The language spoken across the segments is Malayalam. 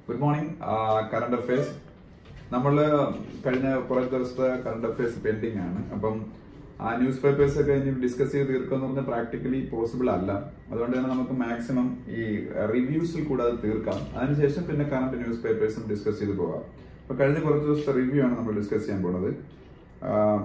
ഗുഡ് മോർണിംഗ് കറണ്ട് അഫയേഴ്സ് നമ്മൾ കഴിഞ്ഞ കുറേ ദിവസത്തെ കറണ്ട് അഫയേഴ്സ് പെൻഡിങ് ആണ് അപ്പം ആ ന്യൂസ് പേപ്പേഴ്സ് ഒക്കെ ഇനി ഡിസ്കസ് ചെയ്ത് തീർക്കുക പറഞ്ഞാൽ പ്രാക്ടിക്കലി പോസിബിൾ അല്ല അതുകൊണ്ട് തന്നെ നമുക്ക് മാക്സിമം ഈ റിവ്യൂസിൽ കൂടെ അത് തീർക്കാം അതിനുശേഷം പിന്നെ കറണ്ട് ന്യൂസ് പേപ്പേഴ്സും ഡിസ്കസ് ചെയ്ത് പോകാം അപ്പൊ കഴിഞ്ഞ കുറച്ച് ദിവസത്തെ റിവ്യൂ ആണ് നമ്മൾ ഡിസ്കസ് ചെയ്യാൻ പോകുന്നത് ആ,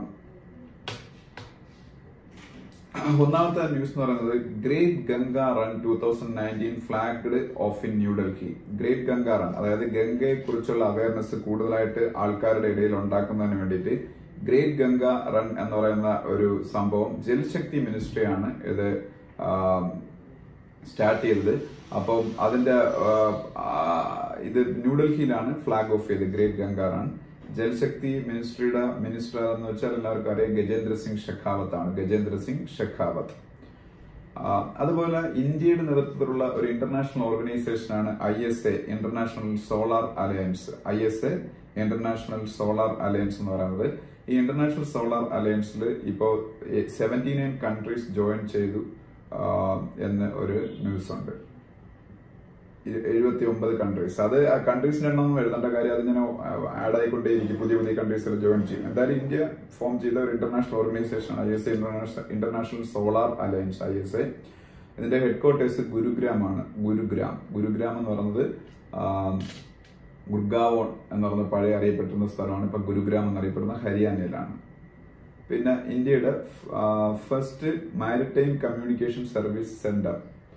ഒന്നാമത്തെ ന്യൂസ് എന്ന് പറയുന്നത് great Ganga run two thousand nineteen flagged off in New Delhi great Ganga run അതായത് ഗംഗയെ കുറിച്ചുള്ള അവയർനെസ് കൂടുതലായിട്ട് ആൾക്കാരുടെ ഇടയിൽ ഉണ്ടാക്കുന്നതിന് വേണ്ടിയിട്ട് ഗ്രേറ്റ് ഗംഗ റൺ എന്ന് പറയുന്ന ഒരു സംഭവം ജൽശക്തി മിനിസ്ട്രിയാണ് ഇത് സ്റ്റാർട്ട് ചെയ്തത് അപ്പം അതിന്റെ ആ, ആ, ഇത് ന്യൂഡൽഹിയിലാണ് ഫ്ലാഗ് ഓഫ് ചെയ്തത് ഗ്രേറ്റ് ഗംഗ റൺ ജൽശക്തി മിനിസ്ട്രിയുടെ മിനിസ്റ്റർ എന്ന് വെച്ചാൽ എല്ലാവർക്കും അറിയാം ഗജേന്ദ്ര സിംഗ് ഷെഖാവത്ത് ആണ് ഗജേന്ദ്ര സിംഗ് ഷെഖാവത്ത് ആ, അതുപോലെ ഇന്ത്യയുടെ നേതൃത്വത്തിലുള്ള ഒരു ഇന്റർനാഷണൽ ഓർഗനൈസേഷനാണ് I S A international solar alliance I S A international solar alliance എന്ന് പറയുന്നത് ഈ ഇന്റർനാഷണൽ സോളാർ അലയൻസിൽ ഇപ്പോൾ സെവന്റി നയൻ കൺട്രീസ് ജോയിൻ ചെയ്തു ആ, എന്ന് ഒരു ന്യൂസ് ഉണ്ട് എഴുപത്തി ഒമ്പത് കൺട്രീസ് അത് ആ കൺട്രീസിന്റെ എണ്ണം എഴുതേണ്ട കാര്യം അതിങ്ങനെ ആഡ് ആയിക്കൊണ്ടേയിരിക്കും പുതിയ പുതിയ കൺട്രീസിൽ ജോയിൻ ചെയ്യും എന്തായാലും ഇന്ത്യ ഫോം ചെയ്ത ഒരു international organisation I S A international solar alliance I S A ഇതിന്റെ ഹെഡ് ക്വാർട്ടേഴ്സ് ഗുരുഗ്രാം ആണ് ഗുരുഗ്രാം ഗുരുഗ്രാം എന്ന് പറയുന്നത് ആ, ഗുർഗാവോൺ എന്ന് പറയുന്ന പഴയ അറിയപ്പെട്ടിരുന്ന സ്ഥലമാണ് ഇപ്പൊ ഗുരുഗ്രാം എന്നറിയപ്പെടുന്ന ഹരിയാനയിലാണ് പിന്നെ ഇന്ത്യയുടെ first maritime communication service centre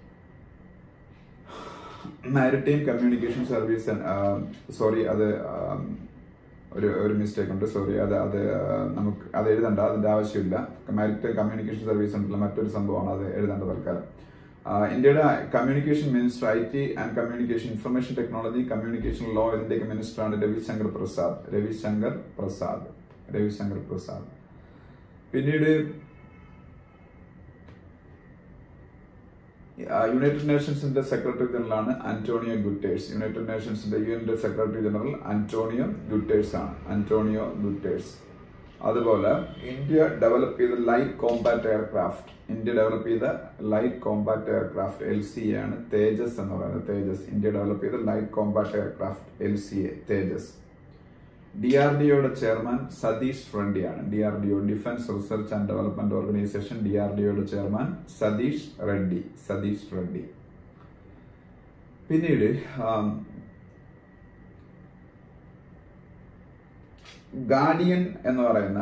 maritime communication service sorry അത് ആം, ഒരു ഒരു മിസ്റ്റേക്ക് ഉണ്ട് സോറി അത് അത് ആ, നമുക്ക് അത് എഴുതണ്ട അതിന്റെ ആവശ്യമില്ല മാരിടൈം കമ്മ്യൂണിക്കേഷൻ സർവീസ് സെന്ററിലെ മറ്റൊരു സംഭവമാണ് അത് എഴുതേണ്ട തൽക്കാലം ആ, ഇന്ത്യയുടെ communication minister I T and communication information technology communication ലോ ഇതിന്റെയൊക്കെ മിനിസ്റ്ററാണ് രവിശങ്കർ പ്രസാദ് രവിശങ്കർ പ്രസാദ് രവിശങ്കർ പ്രസാദ് പിന്നീട് ആ, യുണൈറ്റഡ് നേഷൻസിന്റെ സെക്രട്ടറി ജനറലാണ് അന്റോണിയോ ഗുട്ടേഴ്സ് യുണൈറ്റഡ് നേഷൻസിന്റെ യു എൻ്റെ സെക്രട്ടറി ജനറൽ അന്റോണിയോ ഗുട്ടേഴ്സ് ആണ് അന്റോണിയോ ഗുട്ടേഴ്സ് അതുപോലെ ഇന്ത്യ ഡെവലപ്പ് ചെയ്ത light combat aircraft India develop ചെയ്ത light combat aircraft L C A ആണ് തേജസ് എന്ന് പറയുന്നത് തേജസ് ഇന്ത്യ ഡെവലപ്പ് ചെയ്ത light combat aircraft L C A Tejas D R D ഒയുടെ ചെയർമാൻ സതീഷ് റെഡ്ഡിയാണ് D R D O defence research and development organisation D R D ഒയുടെ ചെയർമാൻ സതീഷ് റെഡ്ഡി സതീഷ് റെഡ്ഡി പിന്നീട് ആം, ഗാർഡിയൻ എന്ന് പറയുന്ന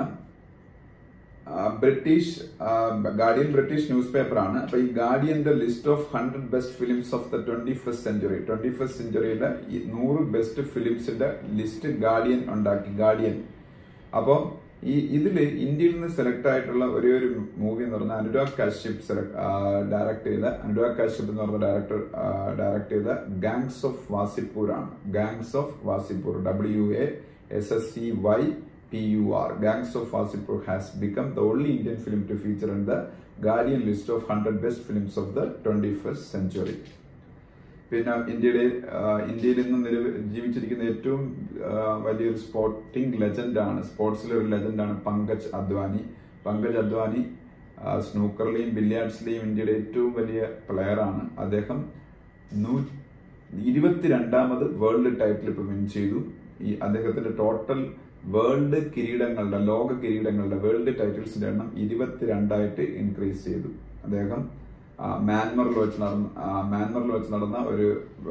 ആ, ബ്രിട്ടീഷ് ആ, ഗാർഡിയൻ ബ്രിട്ടീഷ് ന്യൂസ് പേപ്പർ ആണ് അപ്പൊ ഈ ഗാർഡിയന്റെ list of hundred best films of the twenty first century twenty first സെഞ്ചുറിയിലെ ഈ നൂറ് ബെസ്റ്റ് ഫിലിംസിന്റെ ലിസ്റ്റ് ഗാർഡിയൻ ഉണ്ടാക്കി ഗാർഡിയൻ അപ്പോൾ ഈ ഇതില് ഇന്ത്യയിൽ നിന്ന് സെലക്ട് ആയിട്ടുള്ള ഒരേ ഒരു മൂവി എന്ന് പറഞ്ഞാൽ അനുരാഗ് കാശ്യപ് ഡയറക്ട് ചെയ്ത അനുരാഗ് കാശ്യപ് എന്ന് പറഞ്ഞ ഡയറക്ടർ ഡയറക്ട് ചെയ്ത ഗാങ്സ് ഓഫ് വാസിപ്പൂർ ആണ് gangs of Wasseypur W A S S E Y P U R gangs of Wasseypur has become the only Indian film to feature in the Guardian list of hundred best films of the twenty first century പിന്നെ ഇന്ത്യയുടെ ആ, ഇന്ത്യയിൽ ഇന്ന് നിലവിൽ ജീവിച്ചിരിക്കുന്ന ഏറ്റവും ആ, വലിയൊരു സ്പോർട്ടിംഗ് ലെജൻഡാണ് സ്പോർട്സിലെ ഒരു ലെജൻഡാണ് പങ്കജ് അദ്വാനി പങ്കജ് അദ്വാനി ആ, സ്നൂക്കറിലെയും ബില്യാർഡ്സിലെയും ഇന്ത്യയുടെ ഏറ്റവും വലിയ പ്ലെയറാണ് അദ്ദേഹം നൂ ഇരുപത്തിരണ്ടാമത് വേൾഡ് ടൈറ്റിൽ ഇപ്പൊ വിൻ ചെയ്തു ഈ അദ്ദേഹത്തിന്റെ ടോട്ടൽ വേൾഡ് കിരീടങ്ങളുടെ ലോക കിരീടങ്ങളുടെ വേൾഡ് ടൈറ്റിൽസിന്റെ എണ്ണം ഇരുപത്തിരണ്ടായിട്ട് ഇൻക്രീസ് ചെയ്തു അദ്ദേഹം ആ, മ്യാൻമറിൽ വെച്ച് നടന്ന ആ, മ്യാൻമറിൽ വെച്ച് നടന്ന ഒരു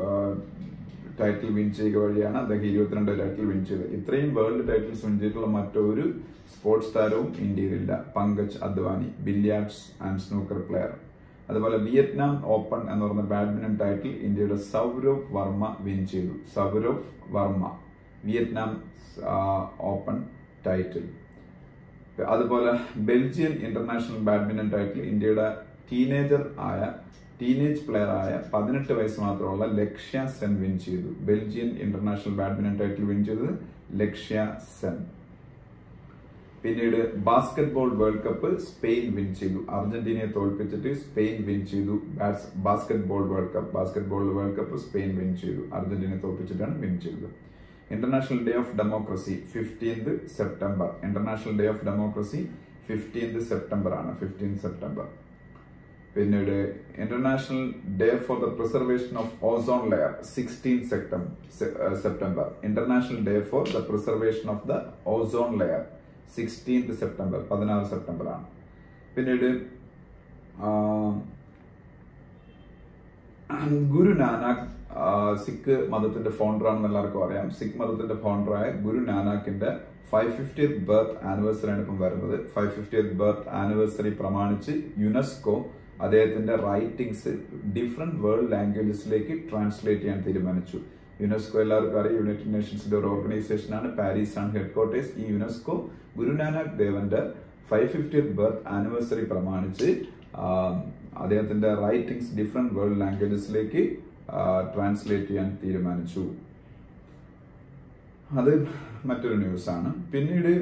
ടൈറ്റിൽ വിൻ ചെയ്യുക വഴിയാണ് അദ്ദേഹം ഇരുപത്തിരണ്ട് ടൈറ്റിൽ വിൻ ചെയ്തത് ഇത്രയും വേൾഡ് ടൈറ്റിൽസ് വിൻ ചെയ്തിട്ടുള്ള മറ്റൊരു സ്പോർട്സ് താരവും ഇന്ത്യയിലില്ല Pankaj Advani billiards and snooker player അതുപോലെ വിയറ്റ്നാം ഓപ്പൺ എന്ന് പറയുന്ന ബാഡ്മിന്റൺ ടൈറ്റിൽ ഇന്ത്യയുടെ സൗരവ് വർമ്മ വിൻ ചെയ്തു സൗരവ് വർമ്മ വിയറ്റ്നാം ആ, ഓപ്പൺ ടൈറ്റിൽ അതുപോലെ ബെൽജിയൻ ഇന്റർനാഷണൽ ബാഡ്മിന്റൺ ടൈറ്റിൽ ഇന്ത്യയുടെ ടീനേജർ ആയ ടീനേജ് പ്ലെയർ ആയ പതിനെട്ട് വയസ്സ് മാത്രമുള്ള ലക്ഷ്യ സെൻ വിൻ ചെയ്തു Belgian international badminton title win ചെയ്തത് ലക്ഷ്യ സെൻ പിന്നീട് basketball world cup Spain win ചെയ്തു അർജന്റീനയെ തോൽപ്പിച്ചിട്ട് സ്പെയിൻ വിൻ ചെയ്തു basketball world cup basketball world cup Spain win ചെയ്തു അർജന്റീനയെ തോൽപ്പിച്ചിട്ടാണ് വിൻ ചെയ്തത് international day of democracy fifteenth September international day of democracy fifteenth September ആണ് ഫിഫ്റ്റീൻ സെപ്റ്റംബർ പിന്നീട് international day for the preservation of ozone layer sixteen September international day for the preservation of the ozone layer sixteenth September പതിനാറ് സെപ്റ്റംബർ ആണ് പിന്നീട് ഗുരു നാനാക്ക് സിഖ് മതത്തിന്റെ ഫൗണ്ടർ ആണെന്ന് എല്ലാവർക്കും അറിയാം സിഖ് മതത്തിന്റെ ഫൗണ്ടറായ ഗുരു നാനാക്കിന്റെ ഫൈവ് ഫിഫ്റ്റിയത്ത് ബർത്ത് ആനിവേഴ്സറി ആണ് ഇപ്പം വരുന്നത് ഫൈവ് ഫിഫ്റ്റിയത്ത് ബർത്ത് ആനിവേഴ്സറി പ്രമാണിച്ച് യുനെസ്കോ അദ്ദേഹത്തിന്റെ റൈറ്റിംഗ്സ് ഡിഫറെന്റ് വേൾഡ് ലാംഗ്വേജസിലേക്ക് ട്രാൻസ്ലേറ്റ് ചെയ്യാൻ തീരുമാനിച്ചു യുനെസ്കോ എല്ലാവർക്കും അറിയാം യുണൈറ്റഡ് നേഷൻസിന്റെ ഒരു ഓർഗനൈസേഷൻ ആണ് പാരീസ് ആണ് ഹെഡ് ക്വാർട്ടേഴ്സ് ഈ യുനെസ്കോ ഗുരുനാനക് ദേവന്റെ ഫൈവ് ഫിഫ്റ്റിയത്ത് ബർത്ത് ആനിവേഴ്സറി പ്രമാണിച്ച് അദ്ദേഹത്തിന്റെ റൈറ്റിംഗ്സ് ഡിഫറെന്റ് വേൾഡ് ലാംഗ്വേജസിലേക്ക് ട്രാൻസ്ലേറ്റ് ചെയ്യാൻ തീരുമാനിച്ചു അത് മറ്റൊരു ന്യൂസ് ആണ് പിന്നീട്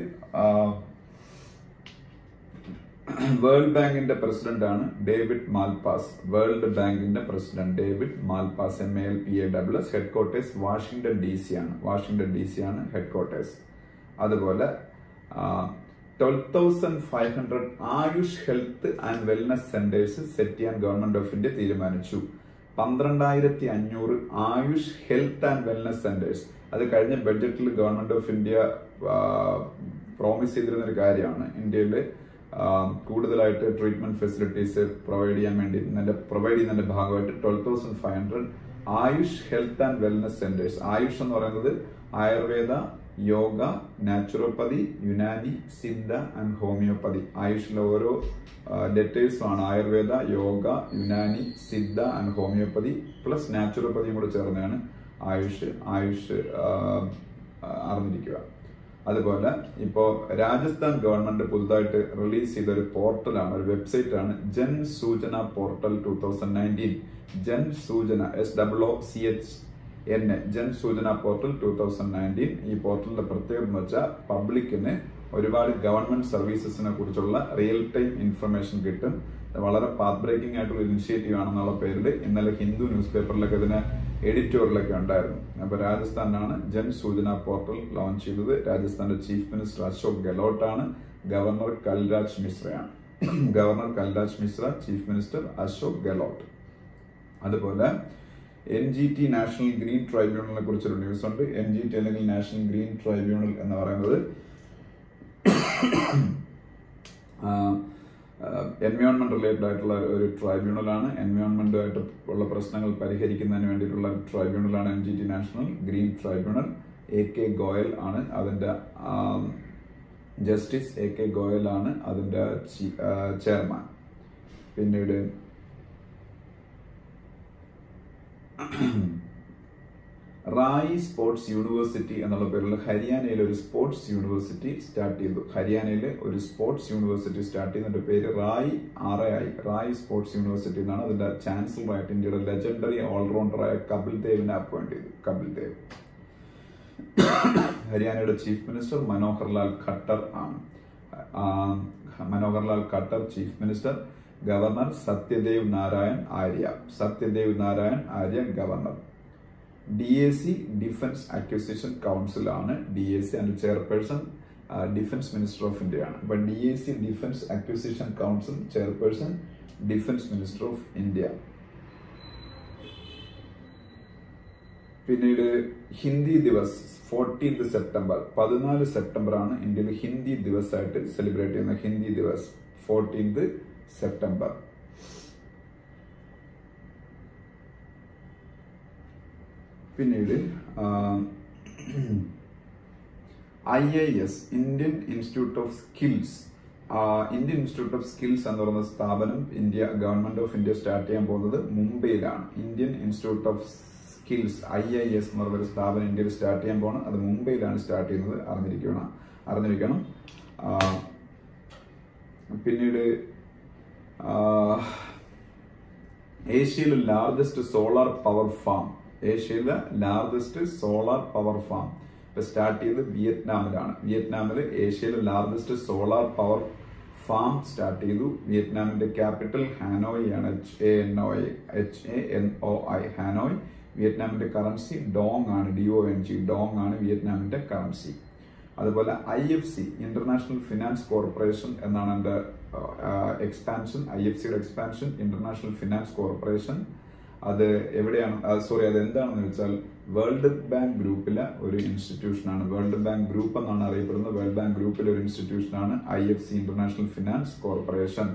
വേൾഡ് ബാങ്കിന്റെ പ്രസിഡന്റ് ആണ് ഡേവിഡ് മാൽപാസ് വേൾഡ് ബാങ്കിന്റെ president David Malpass M L P A W S headquarters Washington D C ആണ് വാഷിംഗ്ടൺ ഡി സി ആണ് ഹെഡ് ക്വാർട്ടേഴ്സ് അതുപോലെ twelve thousand five hundred Ayush health and wellness centres set ചെയ്യാൻ ഗവൺമെന്റ് ഓഫ് ഇന്ത്യ തീരുമാനിച്ചു പന്ത്രണ്ടായിരത്തി അഞ്ഞൂറ് AYUSH health and wellness centres അത് കഴിഞ്ഞ ബഡ്ജറ്റിൽ ഗവൺമെന്റ് ഓഫ് ഇന്ത്യ പ്രോമിസ് ചെയ്തിരുന്ന ഒരു കാര്യമാണ് ഇന്ത്യയിൽ കൂടുതലായിട്ട് ട്രീറ്റ്മെന്റ് ഫെസിലിറ്റീസ് പ്രൊവൈഡ് ചെയ്യാൻ വേണ്ടി പ്രൊവൈഡ് ചെയ്യുന്നതിന്റെ ഭാഗമായിട്ട് twelve thousand five hundred Ayush health and wellness centres Ayush എന്ന് പറയുന്നത് Ayurveda yoga naturopathy Unani Siddha and homeopathy ആയുഷിലെ ഓരോ ഡെറ്റേഴ്സുമാണ് Ayurveda yoga Unani Siddha and homeopathy plus നാച്ചുറോപ്പതിയും കൂടെ ചേർന്നാണ് ആയുഷ് ആയുഷ് അറിഞ്ഞിരിക്കുക അതുപോലെ ഇപ്പോൾ രാജസ്ഥാൻ ഗവൺമെന്റ് പുതുതായിട്ട് റിലീസ് ചെയ്ത ഒരു പോർട്ടലാണ് ഒരു വെബ്സൈറ്റ് ആണ് Jan Soochna portal two thousand nineteen Jan Soochna S W O C H N A Jan Soochna portal two thousand nineteen ഈ പോർട്ടലിന്റെ പ്രത്യേകത എന്ന് വെച്ചാൽ പബ്ലിക്കിന് ഒരുപാട് ഗവൺമെന്റ് സർവീസസിനെ കുറിച്ചുള്ള റിയൽ ടൈം ഇൻഫർമേഷൻ കിട്ടും വളരെ പാത്ത് ബ്രേക്കിംഗ് ആയിട്ടുള്ള ഇനിഷ്യേറ്റീവ് ആണെന്നുള്ള പേരിൽ ഇന്നലെ ഹിന്ദു ന്യൂസ് പേപ്പറിലൊക്കെ ഇതിന് എഡിറ്റോറിയലൊക്കെ ഉണ്ടായിരുന്നു അപ്പൊ രാജസ്ഥാനാണ് ജൻ സൂചന പോർട്ടൽ ലോഞ്ച് ചെയ്തത് രാജസ്ഥാന്റെ ചീഫ് മിനിസ്റ്റർ അശോക് ഗെലോട്ടാണ് ഗവർണർ കൽരാജ് മിശ്രയാണ് governor Kalraj Mishra chief minister Ashok Gehlot അതുപോലെ N G T national green ട്രൈബ്യൂണലിനെ കുറിച്ചൊരു ന്യൂസ് ഉണ്ട് എൻ ജി ടി അല്ലെങ്കിൽ നാഷണൽ ഗ്രീൻ ട്രൈബ്യൂണൽ എന്ന് പറയുന്നത് എൻവയോൺമെന്റ് റിലേറ്റഡ് ആയിട്ടുള്ള ഒരു ട്രൈബ്യൂണലാണ് എൻവയോൺമെന്റുമായിട്ട് ഉള്ള പ്രശ്നങ്ങൾ പരിഹരിക്കുന്നതിന് വേണ്ടിയിട്ടുള്ള ട്രൈബ്യൂണലാണ് N G T national green tribunal A K Goel ആണ് അതിന്റെ ജസ്റ്റിസ് എ കെ ഗോയൽ ആണ് അതിന്റെ ചെയർമാൻ പിന്നീട് റായി സ്പോർട്സ് യൂണിവേഴ്സിറ്റി എന്നുള്ള പേരിൽ ഹരിയാനയിൽ ഒരു സ്പോർട്സ് യൂണിവേഴ്സിറ്റി സ്റ്റാർട്ട് ചെയ്തു ഹരിയാനയിൽ ഒരു സ്പോർട്സ് യൂണിവേഴ്സിറ്റി സ്റ്റാർട്ട് ചെയ്യുന്നതിന്റെ പേര് Rai R I Rai sports university എന്നാണ് അതിന്റെ ചാൻസലറായിട്ട് ഇന്ത്യയുടെ ലെജൻഡറി ഓൾറൗണ്ടറായ കപിൽ ദേവിനെ അപ്പോയിന്റ് ചെയ്തു കപിൽ ദേവ് ഹരിയാനയുടെ ചീഫ് മിനിസ്റ്റർ മനോഹർ ലാൽ ഖട്ടർ ആണ് Manohar Lal Khattar chief minister governor Satyadev Narayan Arya Satyadev Narayan Arya governor D A C defence acquisition council ആണ് ഡി എ സി അതിന്റെ chairperson defence minister of India ആണ് അപ്പൊ D A C defence acquisition council chairperson defence minister of India പിന്നീട് ഹിന്ദി ദിവസ് ഫോർട്ടീൻത് സെപ്റ്റംബർ പതിനാല് സെപ്റ്റംബർ ആണ് ഇന്ത്യയിൽ ഹിന്ദി ദിവസമായിട്ട് സെലിബ്രേറ്റ് ചെയ്യുന്ന ഹിന്ദി ദിവസ് ഫോർട്ടീൻത് സെപ്റ്റംബർ പിന്നീട് I I S Indian institute of skills Indian institute of skills എന്ന് പറയുന്ന സ്ഥാപനം India government of India start ചെയ്യാൻ പോകുന്നത് മുംബൈയിലാണ് Indian institute of skills I I S എന്ന് പറയുന്ന ഒരു സ്ഥാപനം ഇന്ത്യയിൽ സ്റ്റാർട്ട് ചെയ്യാൻ പോകണം അത് മുംബൈയിലാണ് സ്റ്റാർട്ട് ചെയ്യുന്നത് അറിഞ്ഞിരിക്കണം അറിഞ്ഞിരിക്കണം പിന്നീട് ഏഷ്യയിലെ ലാർജസ്റ്റ് സോളാർ പവർ ഫാം ഏഷ്യയിലെ ലാർജസ്റ്റ് സോളാർ പവർ ഫാം ഇപ്പൊ സ്റ്റാർട്ട് ചെയ്ത് വിയറ്റ്നാമിലാണ് വിയറ്റ്നാമിൽ ഏഷ്യയിലെ largest solar power farm start ചെയ്തു വിയറ്റ്നാമിന്റെ ക്യാപിറ്റൽ ഹാനോയ് ആണ് H A N O H A N O I Hanoi വിയറ്റ്നാമിന്റെ കറൻസി ഡോങ് ആണ് D O N G dong ആണ് വിയറ്റ്നാമിന്റെ കറൻസി അതുപോലെ I F C international finance corporation എന്നാണ് എൻ്റെ എക്സ്പാൻഷൻ ഐ എഫ് സിയുടെ എക്സ്പാൻഷൻ ഇന്റർനാഷണൽ ഫിനാൻസ് കോർപ്പറേഷൻ അത് എവിടെയാണ് സോറി അത് എന്താണെന്ന് വെച്ചാൽ വേൾഡ് ബാങ്ക് ഗ്രൂപ്പിലെ ഒരു ഇൻസ്റ്റിറ്റ്യൂഷനാണ് വേൾഡ് ബാങ്ക് ഗ്രൂപ്പ് എന്നാണ് അറിയപ്പെടുന്നത് വേൾഡ് ബാങ്ക് ഗ്രൂപ്പിലെ ഒരു ഇൻസ്റ്റിറ്റ്യൂഷനാണ് I F C international finance corporation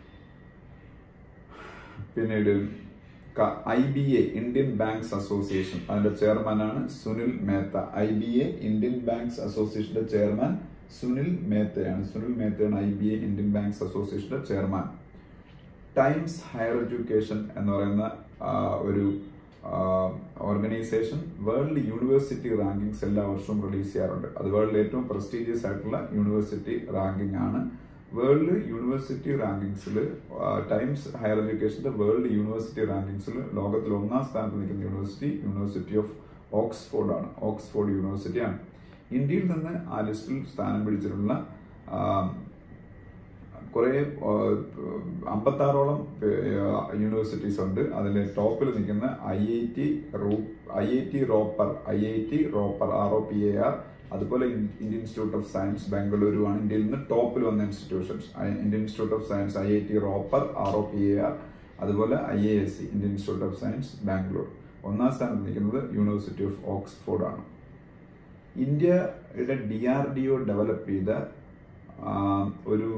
പിന്നീട് I B A Indian banks association അതിന്റെ ചെയർമാനാണ് Sunil Mehta I B A Indian banks അസോസിയേഷന്റെ ചെയർമാൻ സുനിൽ മേത്തയാണ് സുനിൽ മേത്തയാണ് I B A Indian banks അസോസിയേഷന്റെ ചെയർമാൻ ടൈംസ് ഹയർ എഡ്യൂക്കേഷൻ എന്ന് പറയുന്ന ആ, ഒരു ഓർഗനൈസേഷൻ വേൾഡ് യൂണിവേഴ്സിറ്റി റാങ്കിങ്സ് എല്ലാ വർഷവും റിലീസ് ചെയ്യാറുണ്ട് അത് വേൾഡിൽ ഏറ്റവും പ്രസ്റ്റീജിയസ് ആയിട്ടുള്ള യൂണിവേഴ്സിറ്റി റാങ്കിങ് ആണ് വേൾഡ് യൂണിവേഴ്സിറ്റി റാങ്കിങ്സിൽ ടൈംസ് ഹയർ എഡ്യൂക്കേഷന്റെ വേൾഡ് യൂണിവേഴ്സിറ്റി റാങ്കിങ്സിൽ ലോകത്തിൽ ഒന്നാം സ്ഥാനത്ത് നിൽക്കുന്ന യൂണിവേഴ്സിറ്റി യൂണിവേഴ്സിറ്റി ഓഫ് ഓക്സ്ഫോർഡ് ആണ് ഓക്സ്ഫോർഡ് യൂണിവേഴ്സിറ്റി ആണ് ഇന്ത്യയിൽ നിന്ന് ആ ലിസ്റ്റിൽ സ്ഥാനം പിടിച്ചിട്ടുള്ള ആ, കുറെ അമ്പത്താറോളം യൂണിവേഴ്സിറ്റീസ് ഉണ്ട് അതിൽ ടോപ്പിൽ നിൽക്കുന്ന I I T I I T Ropar I I T Ropar R O P A R അതുപോലെ Indian institute of science Bengaluru ആണ് ഇന്ത്യയിൽ നിന്ന് ടോപ്പിൽ വന്ന ഇൻസ്റ്റിറ്റ്യൂഷൻസ് Indian institute of science I I T Ropar R O P A R അതുപോലെ I A S C Indian institute of science Bangalore ഒന്നാം സ്ഥാനത്ത് നിൽക്കുന്നത് യൂണിവേഴ്സിറ്റി ഓഫ് ഓക്സ്ഫോർഡ് ആണ് ഇന്ത്യയുടെ D R D O develop ചെയ്ത ആ, ഒരു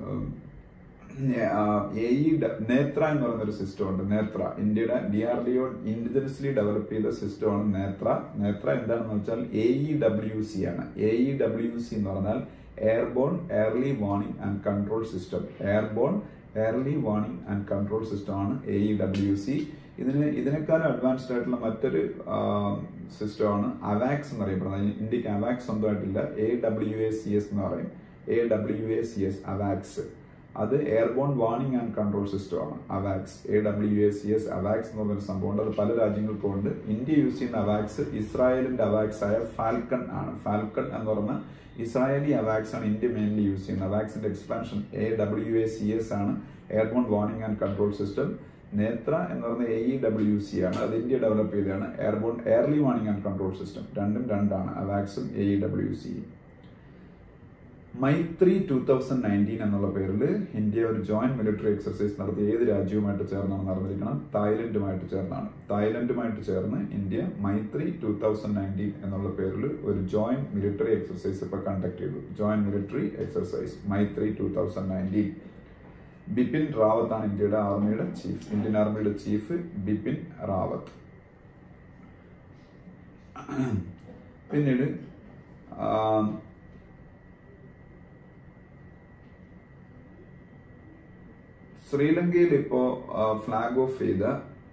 എ ഇ നേത്ര എന്ന് പറയുന്ന ഒരു സിസ്റ്റം ഉണ്ട് നേത്ര ഇന്ത്യയുടെ D R D O indigenously develop ചെയ്ത സിസ്റ്റമാണ് നേത്ര നേത്ര എന്താണെന്ന് വെച്ചാൽ എ ഇ ഡബ്ല്യു സി ആണ് എ ഇ ഡബ്ല്യു സി എന്ന് പറഞ്ഞാൽ airborne early warning and control system airborne early warning and control system ആണ് എ ഇ ഡബ്ല്യു സി ഇതിന് ഇതിനേക്കാളും അഡ്വാൻസ്ഡ് ആയിട്ടുള്ള മറ്റൊരു സിസ്റ്റമാണ് അവാക്സ് എന്ന് അറിയപ്പെടുന്നത് ഇന്ത്യക്ക് AVAX സ്വന്തമായിട്ടില്ല A W A C S എന്ന് പറയും A W A C S AVAX അത് airborne warning and control system ആണ് AVAX A W A C S AVAX എന്ന് പറഞ്ഞൊരു സംഭവമുണ്ട് അത് പല രാജ്യങ്ങൾക്കും ഉണ്ട് ഇന്ത്യ യൂസ് ചെയ്യുന്ന അവാക്സ് ഇസ്രായേലിന്റെ അവാക്സ് ആയ ഫാൽക്കൺ ആണ് ഫാൽക്കൺ എന്ന് പറഞ്ഞ ഇസ്രായേലി അവാക്സ് ആണ് ഇന്ത്യ മെയിൻലി യൂസ് ചെയ്യുന്നത് അവാക്സിന്റെ expansion A W A C S ആണ് airborne warning and control system Netra എന്ന് പറയുന്ന എ ഇ ഡബ്ല്യു സി ആണ് അത് ഇന്ത്യ ഡെവലപ്പ് ചെയ്തതാണ് airborne early warning and control system രണ്ടും രണ്ടാണ് അവാക്സും എ ഇ ഡബ്ല്യു സിയും മൈത്രി ടൂ തൗസൻഡ് നയൻറ്റീൻ എന്നുള്ള പേരിൽ ഇന്ത്യ ഒരു ജോയിന്റ് മിലിറ്ററി എക്സർസൈസ് നടത്തി ഏത് രാജ്യവുമായിട്ട് ചേർന്നാണ് നടന്നിരിക്കണം തായ്ലൻഡുമായിട്ട് ചേർന്നാണ് തായ്ലൻഡുമായിട്ട് ചേർന്ന് India Maitri two thousand nineteen എന്നുള്ള പേരിൽ ഒരു ജോയിന്റ് മിലിറ്ററി എക്സർസൈസ് ഇപ്പൊ കണ്ടക്ട് ചെയ്തു joint military exercise Maitri two thousand nineteen Bipin Rawat ആണ് ഇന്ത്യയുടെ ആർമിയുടെ ചീഫ് ഇന്ത്യൻ ആർമിയുടെ ചീഫ് ബിപിൻ റാവത്ത് പിന്നീട് ആ, ശ്രീലങ്കയിൽ ഇപ്പോ ഫ്ലാഗ് ഓഫ് ചെയ്ത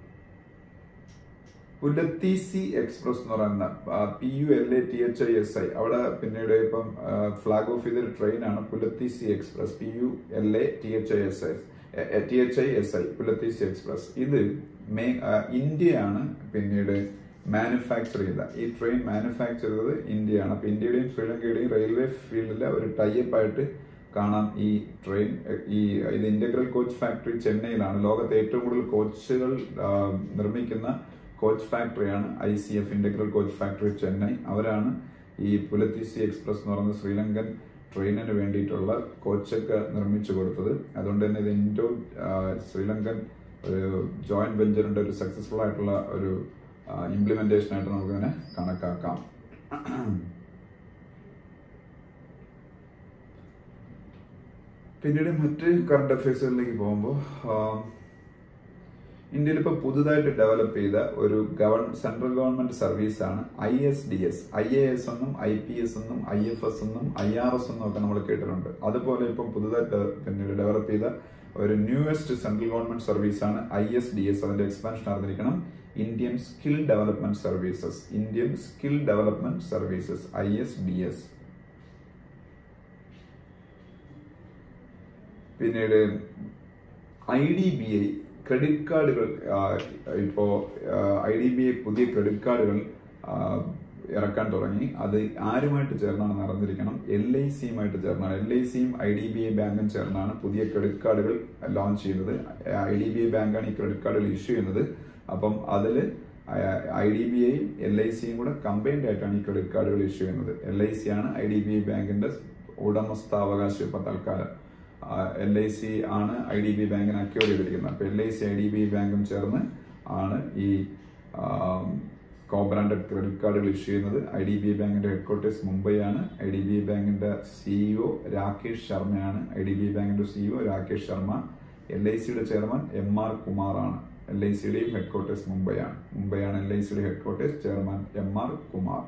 പുലത്തീസി എക്സ്പ്രസ് എന്ന് പറയുന്ന P U L A T H I S I അവിടെ പിന്നീട് ഇപ്പം ഫ്ലാഗ് ഓഫ് ചെയ്തൊരു ട്രെയിനാണ് Pulathisi express P U L A T H I S I T H I S I Pulathisi express ഇത് മേ ആ, ഇന്ത്യയാണ് പിന്നീട് മാനുഫാക്ചർ ചെയ്ത ഈ ട്രെയിൻ മാനുഫാക്ചർ ചെയ്തത് ഇന്ത്യയാണ് അപ്പൊ ഇന്ത്യയുടെയും ശ്രീലങ്കയുടെയും റെയിൽവേ ഫീൽഡിലെ ഒരു ടൈപ്പ് ആയിട്ട് കാണാം ഈ ട്രെയിൻ ഈ ഇത് ഇന്റഗ്രൽ കോച്ച് ഫാക്ടറി ചെന്നൈയിലാണ് ലോകത്തെ ഏറ്റവും കൂടുതൽ കോച്ചുകൾ ആ, നിർമ്മിക്കുന്ന കോച്ച് ഫാക്ടറിയാണ് I C F integral coach factory Chennai അവരാണ് ഈ പുലത്തിസി എക്സ്പ്രസ് എന്ന് പറയുന്ന ശ്രീലങ്കൻ ട്രെയിനിന് വേണ്ടിയിട്ടുള്ള കോച്ചൊക്കെ നിർമ്മിച്ചു കൊടുത്തത് അതുകൊണ്ട് തന്നെ ഇത് ഇൻഡോ ആ, ശ്രീലങ്കൻ ഒരു ജോയിന്റ് വെഞ്ചറിന്റെ ഒരു സക്സസ്ഫുൾ ആയിട്ടുള്ള ഒരു ഇംപ്ലിമെന്റേഷൻ ആയിട്ട് നമുക്കിതിനെ കണക്കാക്കാം പിന്നീട് മറ്റ് കറണ്ട് അഫയേഴ്സുകളിലേക്ക് പോകുമ്പോൾ ഇന്ത്യയിൽ ഇപ്പോൾ പുതുതായിട്ട് ഡെവലപ്പ് ചെയ്ത ഒരു ഗവൺ സെൻട്രൽ ഗവൺമെന്റ് സർവീസ് ആണ് I S D S I A S എന്നും ഐ പി എസ് എന്നും ഐ എഫ് എസ് എന്നും ഐ ആർ എസ് എന്നും ഒക്കെ നമ്മൾ കേട്ടിട്ടുണ്ട് അതുപോലെ ഇപ്പം പുതുതായിട്ട് പിന്നീട് ഡെവലപ്പ് ചെയ്ത ഒരു ന്യൂവസ്റ്റ് സെൻട്രൽ ഗവൺമെന്റ് സർവീസ് ആണ് ഐ എസ് ഡി എസ് അതിന്റെ എക്സ്പാൻഷൻ അറിഞ്ഞിരിക്കണം Indian skill development services Indian skill development services I S D S പിന്നീട് I D B I credit കാർഡുകൾ ഇപ്പോ ഐ ഡി ബി ഐ പുതിയ ക്രെഡിറ്റ് കാർഡുകൾ ആ, ഇറക്കാൻ തുടങ്ങി അത് ആരുമായിട്ട് ചേർന്നാണ് നടന്നിരിക്കണം എൽ ഐ സിയുമായിട്ട് ചേർന്നാണ് എൽ ഐ സിയും ഐ ഡി ബി ഐ ബാങ്കും ചേർന്നാണ് പുതിയ ക്രെഡിറ്റ് കാർഡുകൾ ലോഞ്ച് ചെയ്യുന്നത് ഐ ഡി ബി ഐ ബാങ്കാണ് ഈ ക്രെഡിറ്റ് കാർഡുകൾ ഇഷ്യൂ ചെയ്യുന്നത് അപ്പം അതിൽ ഐ ഡി ബി ഐയും എൽ ഐ സിയും കൂടെ കമ്പൈൻഡ് ആയിട്ടാണ് ഈ ക്രെഡിറ്റ് കാർഡുകൾ ഇഷ്യൂ ചെയ്യുന്നത് എൽ ഐ സി ആണ് ഐ ഡി ബി ഐ ബാങ്കിന്റെ ഉടമസ്ഥാവകാശം ഇപ്പൊ തൽക്കാലം എൽ ഐ സി ആണ് ഐ ഡി ബി ബാങ്കിനെ അക്യൂർ ചെയ്തിരിക്കുന്നത് അപ്പോൾ L I C I D B ബാങ്കും ചേർന്ന് ആണ് ഈ കോ ബ്രാൻഡഡ് ക്രെഡിറ്റ് കാർഡുകൾ ഇഷ്യൂ ചെയ്യുന്നത് ഐ ഡി ബി ബാങ്കിന്റെ ഹെഡ്ക്വാർട്ടേഴ്സ് മുംബൈയാണ് ഐ ഡി ബി ബാങ്കിന്റെ സിഇഒ രാകേഷ് ശർമ്മയാണ് ഐ ഡി ബി ബാങ്കിന്റെ CEO Rakesh Sharma L I സിയുടെ ചെയർമാൻ എം ആർ കുമാറാണ് എൽ ഐ സിയുടെയും ഹെഡ്ക്വാർട്ടേഴ്സ് മുംബൈയാണ് മുംബൈയാണ് എൽ ഐ സിയുടെ headquarters chairman M R Kumar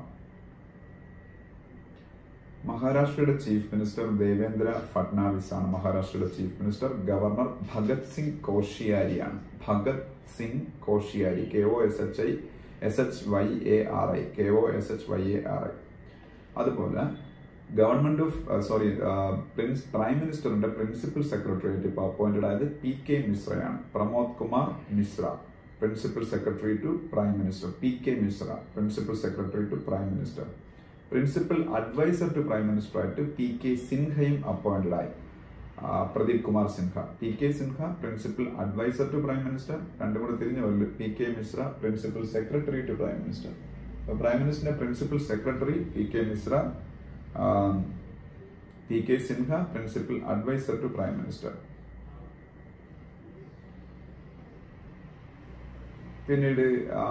മഹാരാഷ്ട്രയുടെ ചീഫ് മിനിസ്റ്റർ ദേവേന്ദ്ര ഫട്നാവിസ് ആണ് മഹാരാഷ്ട്രയുടെ chief minister governor Bhagat Singh കോഷിയാരിയാണ് Bhagat Singh Koshyari K O S H I S H Y A R I K O S H Y A R I അതുപോലെ government of sorry prince prime മിനിസ്റ്ററിന്റെ പ്രിൻസിപ്പൽ സെക്രട്ടറിയേറ്റ് ഇപ്പോൾ അപ്പോയിന്റഡ് ആയത് പി കെ മിശ്രയാണ് Pramod Kumar Mishra principal secretary to prime minister P K Mishra principal secretary to prime minister principal adviser to prime minister ആയിട്ട് പി കെ സിൻഹയും അപ്പോയിന്റഡ് ആയി Pradeep Kumar Sinha P K Sinha principal adviser to prime minister രണ്ടും കൂടെ തിരിഞ്ഞു വരല് P K Mishra principal secretary to prime minister അപ്പൊ പ്രൈം മിനിസ്റ്ററിന്റെ principal secretary P K Mishra P K Sinha principal adviser to prime minister പിന്നീട്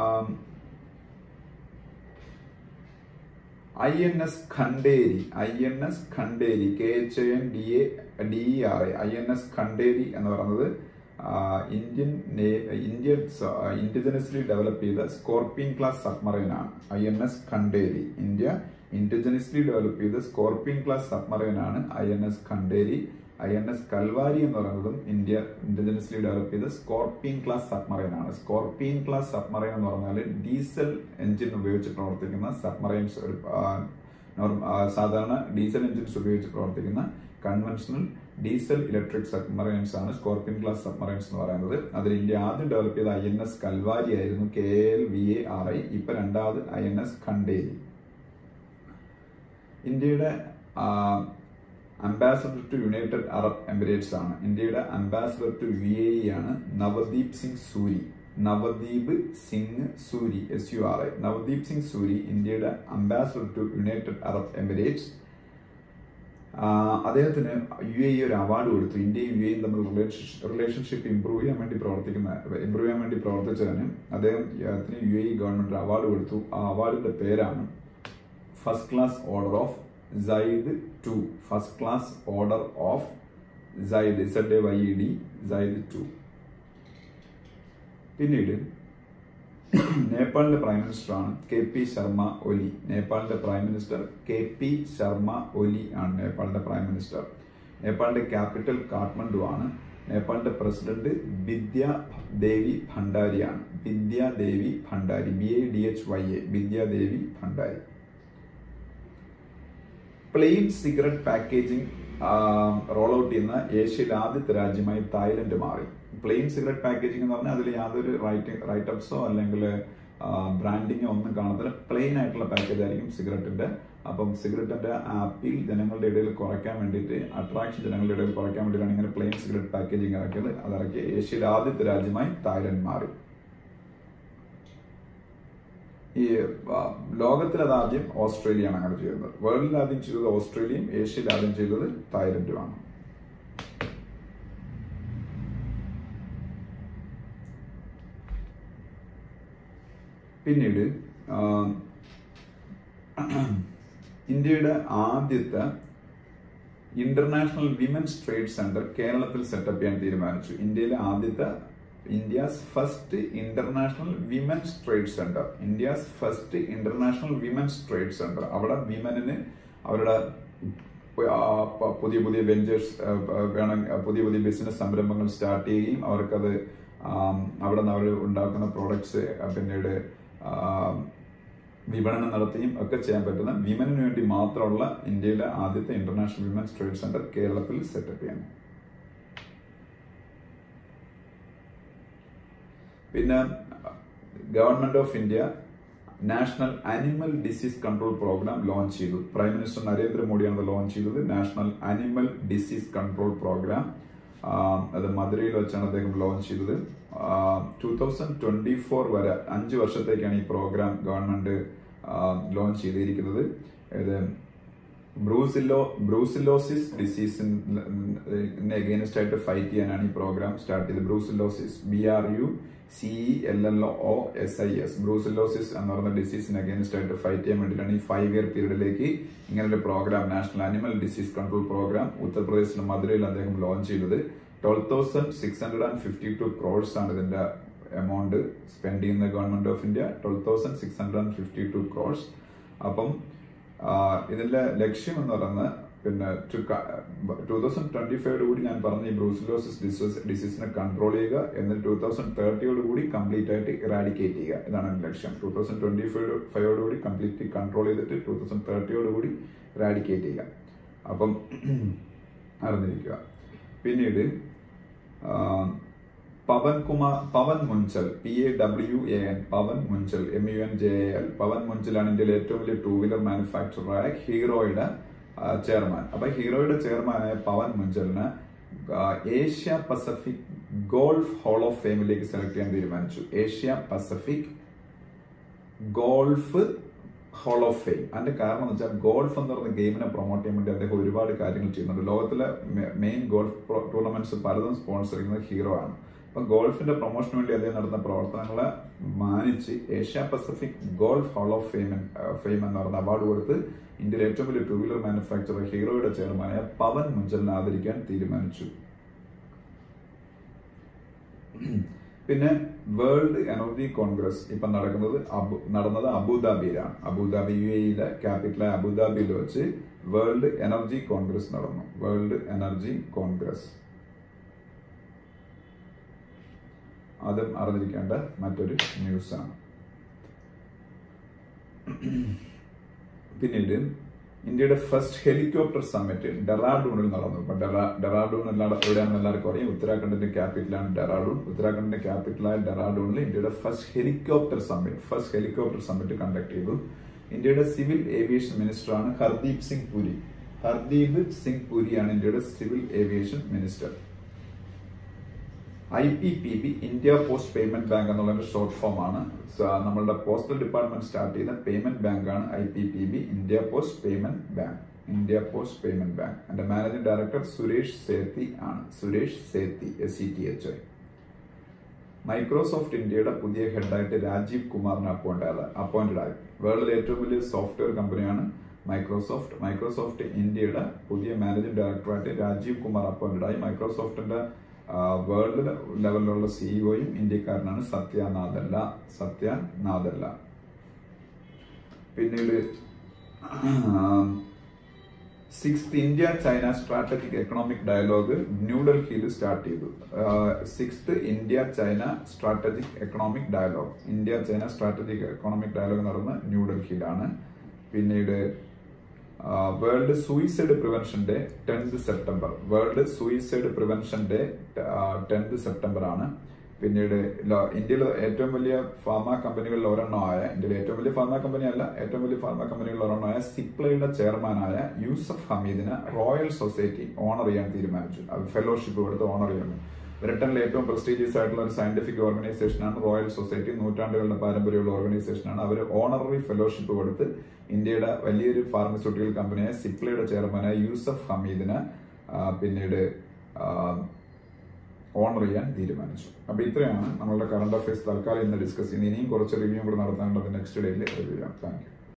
I N S Khanderi I N S Khanderi K H N D A D E R A I N S Khanderi എന്ന് പറയുന്നത് ഇന്ത്യൻ ഇന്ത്യൻ ഇൻഡിജനസ്ലി ഡെവലപ്പ് ചെയ്ത സ്കോർപിയൻ ക്ലാസ് സബ്മറൈൻ ആണ് I N S Khanderi India indigenously develop ചെയ്ത സ്കോർപിയൻ ക്ലാസ് സബ്മറൈൻ ആണ് I N S Khanderi I N S Kalvari എന്ന് പറയുന്നതും ഇന്ത്യ ഇൻഡിജനസ്ലി ഡെവലപ്പ് ചെയ്ത സ്കോർപിയൻ ക്ലാസ് സബ്മറൈൻ ആണ് സ്കോർപിയൻ ക്ലാസ് സബ്മറൈൻ എന്ന് പറഞ്ഞാൽ ഡീസൽ എഞ്ചിൻ ഉപയോഗിച്ച് പ്രവർത്തിക്കുന്ന സബ്മറൈൻസ് ഒരു സാധാരണ ഡീസൽ എഞ്ചിൻസ് ഉപയോഗിച്ച് പ്രവർത്തിക്കുന്ന കൺവെൻഷണൽ ഡീസൽ ഇലക്ട്രിക് സബ്മറൈൻസ് ആണ് സ്കോർപിയൻ ക്ലാസ് സബ്മറൈൻസ് എന്ന് പറയുന്നത് അതിൽ ഇന്ത്യ ആദ്യം ഡെവലപ്പ് ചെയ്ത ഐ എൻ എസ് കൽവാരി ആയിരുന്നു K L V A R I ഇപ്പൊ രണ്ടാമത് ഐ എൻ എസ് ഖണ്ടേരി ഇന്ത്യയുടെ ambassador to United Arab Emirates ആണ് ഇന്ത്യയുടെ ambassador to U A E ആണ് Navdeep Singh Suri Navdeep Singh Suri S U R I Navdeep Singh Suri ഇന്ത്യയുടെ ambassador to United Arab Emirates അദ്ദേഹത്തിന് യു എ ഒരു അവാർഡ് കൊടുത്തു ഇന്ത്യയും യു എയും തമ്മിൽ റിലേഷൻഷിപ്പ് ഇംപ്രൂവ് ചെയ്യാൻ വേണ്ടി പ്രവർത്തിക്കുന്ന ഇംപ്രൂവ് ചെയ്യാൻ വേണ്ടി പ്രവർത്തിച്ചതിന് അദ്ദേഹത്തിന് യു എ അവാർഡ് അവാർഡ് കൊടുത്തു ആ അവാർഡിന്റെ പേരാണ് first class order of Zayed two first class order of Zayed Z A Y E D Zayed two പിന്നീട് നേപ്പാളിന്റെ പ്രൈം മിനിസ്റ്റർ ആണ് കെ പി ശർമ്മ ഒലി നേപ്പാളിന്റെ prime minister K P Sharma Oli ആണ് നേപ്പാളിന്റെ പ്രൈം മിനിസ്റ്റർ നേപ്പാളിന്റെ ക്യാപിറ്റൽ കാഠ്മണ്ഡു ആണ് നേപ്പാളിന്റെ പ്രസിഡന്റ് വിദ്യ ദേവി ഭണ്ഡാരിയാണ് Vidya Devi Bhandari B A D H Y A Vidya Devi Bhandari plain cigarette packaging roll out ചെയ്യുന്ന ഏഷ്യയിലെ ആദ്യത്തെ രാജ്യമായി തായ്ലൻഡ് മാറി പ്ലെയിൻ സിഗരറ്റ് പാക്കേജിംഗ് എന്ന് പറഞ്ഞാൽ അതിൽ യാതൊരു റൈറ്റ് റൈറ്റപ്സോ അല്ലെങ്കിൽ ബ്രാൻഡിങ്ങോ ഒന്നും കാണത്തില്ല പ്ലെയിൻ ആയിട്ടുള്ള പാക്കേജ് ആയിരിക്കും സിഗരറ്റിന്റെ അപ്പം സിഗരറ്റിന്റെ ആപ്പിൽ ജനങ്ങളുടെ ഇടയിൽ കുറയ്ക്കാൻ വേണ്ടിയിട്ട് അട്രാക്ഷൻ ജനങ്ങളുടെ ഇടയിൽ കുറയ്ക്കാൻ വേണ്ടിയിട്ടാണ് ഇങ്ങനെ പ്ലെയിൻ സിഗരറ്റ് പാക്കേജിംഗ് ഇറക്കിയത് അതിറക്കി ഏഷ്യയിലെ ആദ്യത്തെ രാജ്യമായി തായ്ലൻഡ് മാറി ഈ ലോകത്തിൽ അത് ആദ്യം ഓസ്ട്രേലിയയാണ് അങ്ങനെ ചെയ്യുന്നത് വേൾഡിൽ ആദ്യം ചെയ്തത് ഓസ്ട്രേലിയയും ഏഷ്യയിൽ ആദ്യം ചെയ്തത് തായ്ലൻഡുമാണ് പിന്നീട് ഇന്ത്യയുടെ ആദ്യത്തെ ഇന്റർനാഷണൽ വിമൻസ് ട്രേഡ് സെന്റർ കേരളത്തിൽ സെറ്റപ്പ് ചെയ്യാൻ തീരുമാനിച്ചു ഇന്ത്യയിലെ ആദ്യത്തെ India's first international women's trade centre India's first international women's trade centre അവിടെ വിമനിന് അവരുടെ പുതിയ പുതിയ വെഞ്ചേഴ്സ് വേണം പുതിയ പുതിയ ബിസിനസ് സംരംഭങ്ങൾ സ്റ്റാർട്ട് ചെയ്യുകയും അവർക്കത് അവിടെ നിന്ന് അവർ ഉണ്ടാക്കുന്ന പ്രോഡക്ട്സ് പിന്നീട് വിപണനം നടത്തുകയും ഒക്കെ ചെയ്യാൻ പറ്റുന്ന വിമനിന് വേണ്ടി മാത്രമുള്ള ഇന്ത്യയിലെ ആദ്യത്തെ ഇന്റർനാഷണൽ വിമൻസ് ട്രേഡ് സെന്റർ കേരളത്തിൽ സെറ്റപ്പ് ചെയ്യുന്നു പിന്നെ government of India national animal disease control programme launch ചെയ്തു പ്രൈം മിനിസ്റ്റർ നരേന്ദ്രമോദിയാണ് ലോഞ്ച് ചെയ്തത് national animal disease control programme അത് മധുരയിൽ വെച്ചാണ് അദ്ദേഹം ലോഞ്ച് ചെയ്തത് ടൂ തൗസൻഡ് ട്വന്റി ഫോർ വരെ അഞ്ച് വർഷത്തേക്കാണ് ഈ പ്രോഗ്രാം ഗവൺമെന്റ് ലോഞ്ച് ചെയ്തിരിക്കുന്നത് ഇത് ബ്രൂസിലോ ബ്രൂസിലോസിസ് ഡിസീസിന് എഗെയിൻസ്റ്റ് ആയിട്ട് ഫൈറ്റ് ചെയ്യാനാണ് ഈ പ്രോഗ്രാം സ്റ്റാർട്ട് ചെയ്തത് brucellosis B R U C L L O S I S brucellosis എന്ന് പറയുന്ന ഡിസീസിന് അഗേൻസ്റ്റ് ആയിട്ട് ഫൈറ്റ് ചെയ്യാൻ വേണ്ടിയിട്ടാണ് ഈ ഫൈവ് ഇയർ പീരീഡിലേക്ക് ഇങ്ങനൊരു programme national animal disease control programme ഉത്തർപ്രദേശിലെ മധുരയിൽ അദ്ദേഹം ലോഞ്ച് ചെയ്തത് twelve thousand six hundred and fifty two crores ആണ് ഇതിന്റെ എമൗണ്ട് സ്പെൻഡ് ചെയ്യുന്ന government of India twelve thousand six hundred and fifty two crores അപ്പം ഇതിന്റെ ലക്ഷ്യം എന്ന് പറയുന്നത് പിന്നെ ടൂ തൗസൻഡ് ട്വന്റി ഫൈവോട് കൂടി ഞാൻ പറഞ്ഞ ഈ ബ്രൂസിലോസിസ് ഡിസീസ് ഡിസീസിനെ കൺട്രോൾ ചെയ്യുക എന്നിട്ട് ടൂ തൗസൻഡ് തേർട്ടിയോട് കൂടി കംപ്ലീറ്റ് ആയിട്ട് ഇറാഡിക്കേറ്റ് ചെയ്യുക ഇതാണ് എന്റെ ലക്ഷ്യം ടൂ തൗസൻഡ് ട്വന്റി ഫൈവ് ഫൈവോട് കൂടി കംപ്ലീറ്റ്ലി കൺട്രോൾ ചെയ്തിട്ട് ടൂ തൗസൻഡ് തേർട്ടിയോട് കൂടി ഇറാഡിക്കേറ്റ് ചെയ്യുക അപ്പം അറിഞ്ഞിരിക്കുക പിന്നീട് Pawan Kumar Pawan Munjal P A W A N Pawan Munjal M U N J A L Pawan മുഞ്ചലാണ് ഇന്ത്യയിലെ ഏറ്റവും വലിയ ടൂ വീലർ മാനുഫാക്ചറായ ഹീറോയുടെ ചെയർമാൻ അപ്പൊ ഹീറോയുടെ ചെയർമാനായ പവൻ മുഞ്ചലിന് Asia Pacific golf hall of ഫെയിമിലേക്ക് സെലക്ട് ചെയ്യാൻ തീരുമാനിച്ചു Asia Pacific golf hall of fame അതിന്റെ കാരണം എന്ന് വെച്ചാൽ ഗോൾഫ് എന്ന് പറയുന്ന ഗെയിമിനെ പ്രൊമോട്ട് ചെയ്യാൻ വേണ്ടി അദ്ദേഹം ഒരുപാട് കാര്യങ്ങൾ ചെയ്യുന്നുണ്ട് ലോകത്തിലെ മെയിൻ ഗോൾഫ് ടൂർണമെന്റ്സ് പലതും സ്പോൺസർ ചെയ്യുന്നത് ഹീറോ ആണ് അപ്പൊ ഗോൾഫിന്റെ പ്രൊമോഷന് വേണ്ടി അദ്ദേഹം നടത്തുന്ന പ്രവർത്തനങ്ങളെ മാനിച്ച് Asia Pacific golf hall of fame fame എന്ന് പറയുന്ന അവാർഡ് കൊടുത്ത് ഇന്ത്യയിലെ ഏറ്റവും വലിയ ടൂ വീലർ മാനുഫാക്ചറർ ഹീറോയുടെ ചെയർമാനായ പവൻ മുഞ്ചലിനെ ആദരിക്കാൻ തീരുമാനിച്ചു പിന്നെ വേൾഡ് എനർജി കോൺഗ്രസ് ഇപ്പൊ നടക്കുന്നത് അബു നടന്നത് അബുദാബിയിലാണ് അബുദാബി യു എയിലെ ക്യാപിറ്റലായ അബുദാബിയിൽ വെച്ച് വേൾഡ് എനർജി കോൺഗ്രസ് നടന്നു വേൾഡ് എനർജി കോൺഗ്രസ് അതും അറിഞ്ഞിരിക്കേണ്ട മറ്റൊരു ന്യൂസാണ് പിന്നീട് ഇന്ത്യയുടെ ഫസ്റ്റ് ഹെലികോപ്റ്റർ സമ്മിറ്റ് ഡെറാഡൂണിൽ നടന്നു ഇപ്പൊ ഡെറാഡൂൺ എല്ലാവരും എവിടെയാണെന്ന് എല്ലാവർക്കും അറിയാം ഉത്തരാഖണ്ഡിന്റെ ക്യാപിറ്റലാണ് ഡെറാഡൂൺ ഉത്തരാഖണ്ഡിന്റെ ക്യാപിറ്റലായ ഡെറാഡൂണിൽ ഇന്ത്യയുടെ first helicopter summit first helicopter summit conduct ചെയ്തു ഇന്ത്യയുടെ സിവിൽ ഏവിയേഷൻ മിനിസ്റ്ററാണ് ഹർദീപ് സിംഗ് പുരി ഹർദീപ് സിംഗ് പുരിയാണ് ഇന്ത്യയുടെ civil aviation minister I P P B India post payment bank എന്നുള്ളതിന്റെ ഷോർട്ട് ഫോം ആണ് നമ്മളുടെ പോസ്റ്റൽ ഡിപ്പാർട്ട്മെന്റ് സ്റ്റാർട്ട് ചെയ്ത പേയ്മെന്റ് ബാങ്ക് ആണ് I P P B India post payment bank India post payment bank എന്റെ മാനേജിംഗ് ഡയറക്ടർ സുരേഷ് സേത്തി ആണ് Suresh Sethi S C T H Microsoft ഇന്ത്യയുടെ പുതിയ ഹെഡായിട്ട് രാജീവ് കുമാറിനെ അപ്പോയിന്റ് അപ്പോയിന്റഡ് ആയി വേൾഡിലെ ഏറ്റവും വലിയ സോഫ്റ്റ്വെയർ കമ്പനിയാണ് മൈക്രോസോഫ്റ്റ് മൈക്രോസോഫ്റ്റ് ഇന്ത്യയുടെ പുതിയ മാനേജിംഗ് ഡയറക്ടറായിട്ട് രാജീവ് കുമാർ അപ്പോയിന്റഡ് ആയി മൈക്രോസോഫ്റ്റിന്റെ വേൾഡ് ലെവലിലുള്ള സിഇഒയും ഇന്ത്യക്കാരനാണ് സത്യ നാദല്ല സത്യ നാദല്ല പിന്നീട് sixth India China strategic economic dialogue ന്യൂഡൽഹിയിൽ സ്റ്റാർട്ട് ചെയ്തു sixth India China strategic economic dialogue India China strategic economic dialogue നടന്ന ന്യൂഡൽഹിയിലാണ് പിന്നീട് world suicide prevention day tenth September world suicide prevention day tenth September ആണ് പിന്നീട് ഇന്ത്യയിലെ ഏറ്റവും വലിയ ഫാർമ കമ്പനികളിൽ ഒരെണ്ണമായ ഇന്ത്യയിലെ ഏറ്റവും വലിയ ഫാർമ കമ്പനി അല്ല ഏറ്റവും വലിയ ഫാർമ കമ്പനികളിൽ ഒരെണ്ണമായ സിപ്ലയുടെ ചെയർമാനായ യൂസഫ് ഹമീദിനെ റോയൽ സൊസൈറ്റി ഓണർ ചെയ്യാൻ തീരുമാനിച്ചു അത് ഫെലോഷിപ്പ് കൊടുത്ത് ഓണർ ചെയ്യുന്നു ബ്രിട്ടനിലെ ഏറ്റവും പ്രസ്റ്റീജിയസ് ആയിട്ടുള്ള ഒരു സയന്റിഫിക് ഓർഗനൈസേഷനാണ് റോയൽ സൊസൈറ്റി നൂറ്റാണ്ടുകളുടെ പാരമ്പര്യമുള്ള ഓർഗനൈസേഷനാണ് അവർ ഓണററി ഫെലോഷിപ്പ് കൊടുത്ത് ഇന്ത്യയുടെ വലിയൊരു ഫാർമസ്യൂട്ടിക്കൽ കമ്പനിയായ സിപ്ലയുടെ ചെയർമാനായ യൂസഫ് ഹമീദിനെ പിന്നീട് ഓണർ ചെയ്യാൻ തീരുമാനിച്ചു അപ്പൊ ഇത്രയാണ് നമ്മളുടെ കറണ്ട് അഫയേഴ്സ് തൽക്കാലം ഇന്ന് ഡിസ്കസ് ചെയ്യുന്നത് ഇനിയും കുറച്ച് റിവ്യൂ കൂടെ നടത്താനുള്ളത് നെക്സ്റ്റ് ഡേയിൽ റിവ്യൂ ചെയ്യാം താങ്ക് യു